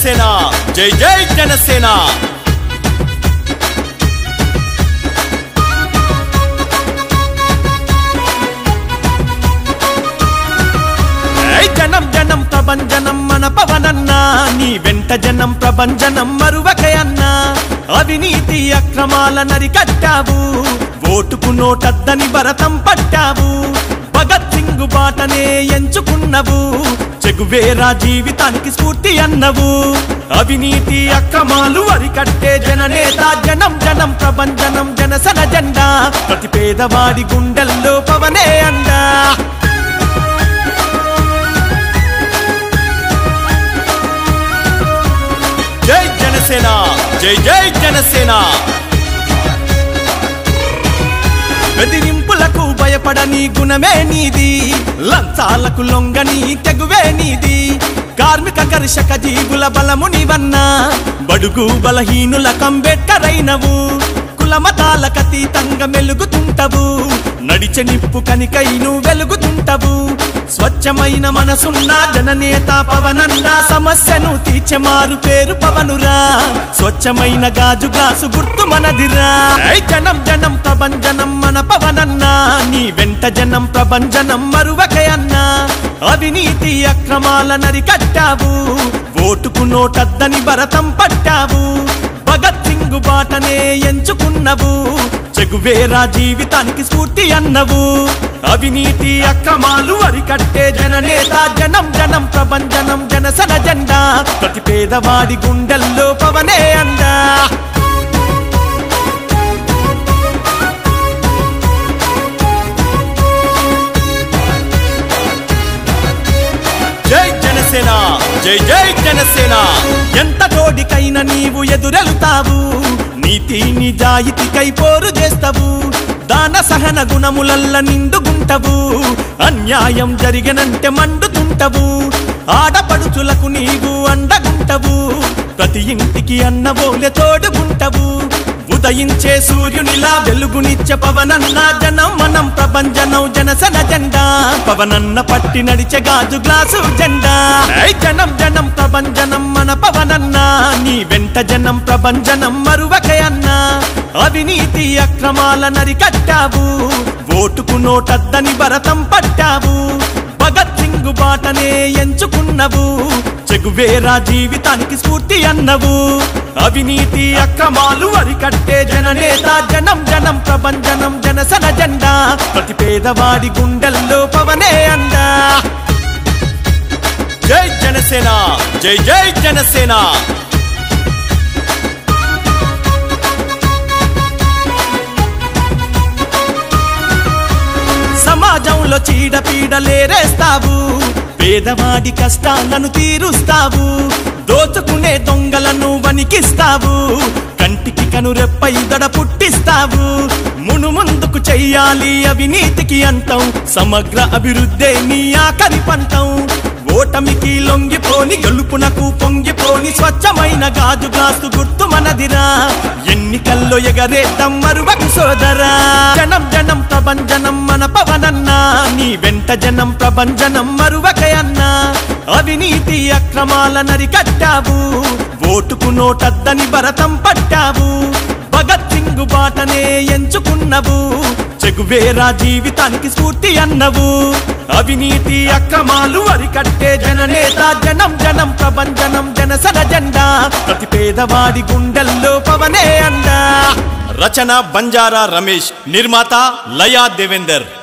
జనసేన జై జై జనసేన ఏయ్ జనం జనం ప్రభంజనం మన పవనన్నా నీ వెంట జనం ప్రభంజనం మరువకయన్నా అవినీతి అక్రమాల నరికట్టావు ఓటుకు నోటద్దని భరతం పట్టావు భగత్ సింగ్ బాటనే ఎంచుకున్నవు చెగువేరా జీవితానికి స్ఫూర్తి అన్నవు అవినీతి అక్రమాలు అరికట్టే జననేత జనం జనం ప్రభంజనం జనసన జెండా ప్రతి పేదవాడి గుండెల్లో పవనే అండా జై జనసేన జై జై జనసేన బెదిరింపులకు భయపడని గుణమే నీది లంచాలకు లొంగని తెగువే నీది కార్మిక కర్షక జీవుల బలము నీవన్నా బడుగు బలహీనుల కంబెట్టరైనవు కులమతాలకు అతీతంగా మెలుగుతుంటవు నడిచె నిప్పు కనికై నువ్వు వెలుగుతుంటవు స్వచ్ఛమైన మనసున్న జననేత పవనన్న సమస్యను తీర్చె మారు పేరు పవనురా స్వచ్ఛమైన గాజు గ్లాసు గుర్తు మనదిరా ఏయ్ జనం జనం ప్రభంజనం మన పవనన్న నీ వెంట జనం ప్రభంజనం మరువకయన్నా అవినీతి అక్రమాల నరికట్టావు ఓటుకు నోటద్దని భరతం పట్టావు భగత్ సింగ్ బాటనే ఎంచుకున్నవు చెగువేరా జీవితానికి స్ఫూర్తి అన్నవు అవినీతి అక్రమాలు అరికట్టే జననేత జనం జనం ప్రభంజనం జనసన జెండా ప్రతి పేదవాడి గుండెల్లో పవనే అండా జై జనసేన జై జై జనసేన ఎంత తోడికైనా నీవు ఎదురెళ్తావు నీతి నిజాయితీకై పోరు చేస్తావు దాన సహన గుణములల్ల నిండుగుంటవు అన్యాయం జరిగనంటే మండుతుంటవు ఆడపడుచులకు నీవు అండగుంటవు ప్రతి ఇంటికి అన్నబోలే తోడుగుంటవు ఉదయించే సూర్యునిలా వెలుగునిచ్చే పవనన్న జనం మనం ప్రభంజనం జనసన జెండా పవనన్న పట్టి నడిచే గాజు గ్లాసు జెండా ఏయ్ జనం జనం ప్రభంజనం మన పవనన్న నీ వెంట జనం ప్రభంజనం మరువకయన్నా అవినీతి అక్రమాల నరికట్టావు ఓటుకు నోటద్దని భరతం పట్టావు భగత్ సింగ్ బాటనే ఎంచుకున్నవు చెగువేరా జీవితానికి స్ఫూర్తి అన్నవు అవినీతి అక్రమాలు అరికట్టే జననేత జనం జనం ప్రభంజనం జనసన జెండా ప్రతి పేదవాడి గుండెల్లో పవనే అండా జై జనసేన జై జై జనసేన సమాజంలో చీడపీడలేరేస్తావు పేదవాడి కష్టాలను తీరుస్తావు దోచుకునే దొంగలను వణికిస్తావు కంటికి కనురెప్పై దడ పుట్టిస్తావు మును ముందుకు చెయ్యాలి అవినీతికి అంతం సమగ్ర అభివృద్ధే నీ ఆఖరి పంతం ఓటమికి లొంగిపోని గెలుపునకు పొంగిపోని స్వచ్ఛమైన గాజు గ్లాసు గుర్తు మనదిరా ఎన్నికల్లో ఎగరేద్దాం మరువకు సోదరా జనం జనం ప్రభంజనం మన పవనన్నా నీ వెంట జనం ప్రభంజనం మరువకయన్నా అవినీతి అక్రమాల నరికట్టావు ఓటుకు నోటద్దని భరతం పట్టావు భగత్ సింగ్ బాటనే ఎంచుకున్నవు చెగువేరా జీవితానికి స్ఫూర్తి అన్నవు అవినీతి అక్రమాలు అరికట్టే జననేత జనం జనం ప్రభంజనం జనసన జెండా ప్రతి పేదవాడి గుండెల్లో పవనే అండా రచన బంజారా రమేష్ నిర్మాత లయా దేవేందర్